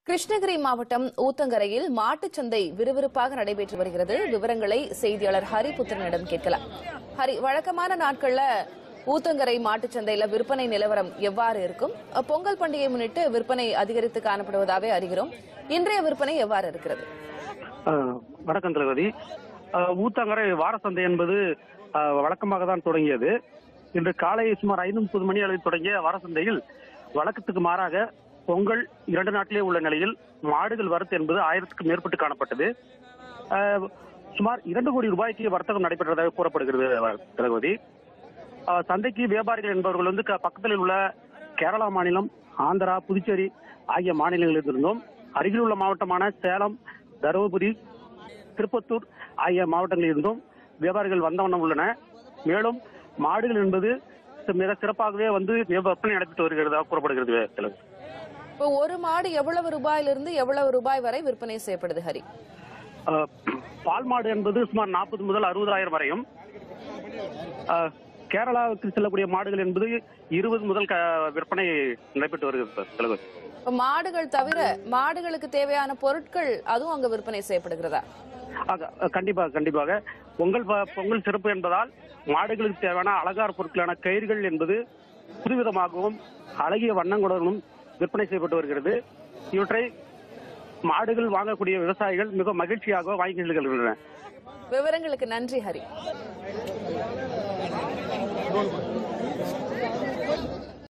கிருஷ்ணகிரி மாவட்டம் ஊத்தங்கரையில் மாட்டுச் சந்தை விறுவிறுப்பாக நடைபெற்று வருகிறது விவரங்களை செய்தியாளர் ஹரிபுத்திரனிடம் கேட்கலாம் ஹரி வழக்கமான நாட்கள்ல ஊத்தங்கரை மாட்டுச் சந்தையில விற்பனை நிலவரம் எவ்வாறு இருக்கும் அஹ், பொங்கல் பண்டிகை முன்னிட்டு விற்பனை அதிகரித்து காணப்படுவதாவே அறிகிறோம் இன்றைய விற்பனை எவ்வாறு இருக்கிறது ஆஹ் வணக்கம் தளபதி ஆஹ் ஊத்தங்கரை வார சந்தை என்பது ஆஹ் வழக்கமாக தான் தொடங்கியது இன்று காலை சுமார் ஐந்து முப்பது மணி அளவில் தொடங்கிய வார சந்தையில் வழக்கத்துக்கு மாறாக பொங்கல் இரண்டு நாட்டிலே உள்ள நிலையில் மாடுகள் வரத்து என்பது ஆயிரத்துக்கும் மேற்பட்டு காணப்பட்டது ஆஹ் சுமார் இரண்டு கோடி ரூபாய்க்கு வர்த்தகம் நடைபெற்றதாக கூறப்படுகிறது தளபதி ஆஹ் சந்தைக்கு வியாபாரிகள் என்பவர்கள் வந்து க- பக்கத்தில் உள்ள கேரளா மாநிலம் ஆந்திரா புதுச்சேரி ஆகிய மாநிலங்களில் இருந்தும் அருகில் உள்ள மாவட்டமான சேலம் தருமபுரி திருப்பத்தூர் ஆகிய மாவட்டங்களில் இருந்தும் வியாபாரிகள் வந்த வண்ணம் உள்ளன மேலும் மாடுகள் என்பது மிக சிறப்பாகவே வந்து விற்பனை நடைபெற்று வருகிறதாக கூறப்படுகிறது தளபதி. இப்போ ஒரு மாடு எவ்வளவு ரூபாயிலிருந்து எவ்வளவு ரூபாய் வரை விற்பனை செய்யப்படுது ஹரி ஆஹ் பால் மாடு என்பது சுமார் நாற்பது முதல் அறுபதாயிரம் வரையும் ஆஹ் கேரளாவுக்கு செல்லக்கூடிய மாடுகள் என்பது இருபது முதல் க- விற்பனை நடைபெற்று வருகிறது தளபதி. இப்போ மாடுகள் தவிர மாடுகளுக்கு தேவையான பொருட்கள் அதுவும் அங்க விற்பனை செய்யப்படுகிறதா ஆக, கண்டிப்பாக கண்டிப்பாக பொங்கல் ப- பொங்கல் சிறப்பு என்பதால் மாடுகளுக்கு தேவையான அலங்கார பொருட்களான கயிறுகள் என்பது புதுவிதமாகவும் அழகிய வண்ணங்களுடனும் விற்பனை செய்யப்பட்டு வருகிறது இவற்றை மாடுகள் வாங்கக்கூடிய விவசாயிகள் மிக மகிழ்ச்சியாக வாங்கி செல்கின்றனர் விவரங்களுக்கு நன்றி ஹரி